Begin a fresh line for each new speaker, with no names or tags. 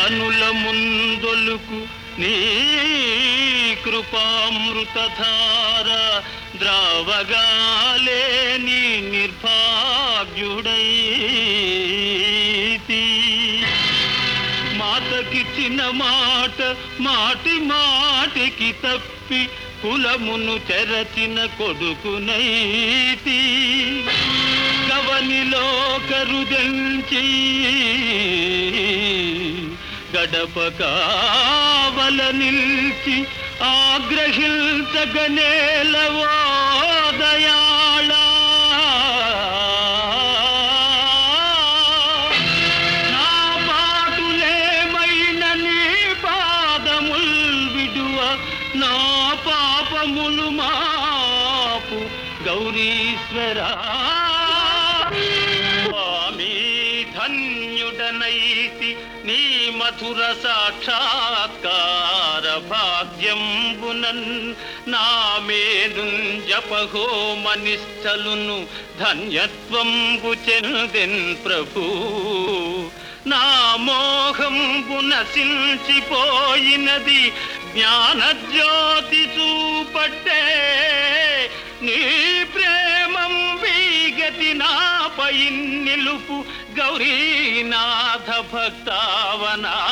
కనుల ముందొలుకు నీ కృపామృతధార ద్రావగాలే నీ నిర్భాగ్యుడైతి మాతకిచ్చిన మాట మాటి మాటికి తప్పి కులమును చెరచిన కొడుకునైతి గవనిలో కరుదెంచి గడప కావల నిల్చి ఆగ్రహించగనేలవో దయాళ నా పాటులేమైన నీ పాదముల్ విడువ నా పాపములు మాపు గౌరీశ్వరా స్వామి ధన్యుడనైతి నీ మధుర సాక్షాత్కార భాగ్యంబునన్ నా మేను జపహోమనిష్టలును ధన్యత్వంబు చెందెన్ ప్రభు నా మోహంబు నశించిపోయినది జ్ఞానజ్యోతి చూపట్టే నీ ప్రేమం వీగతి నాపై నిలుపు గౌరీనాథ భక్తావనా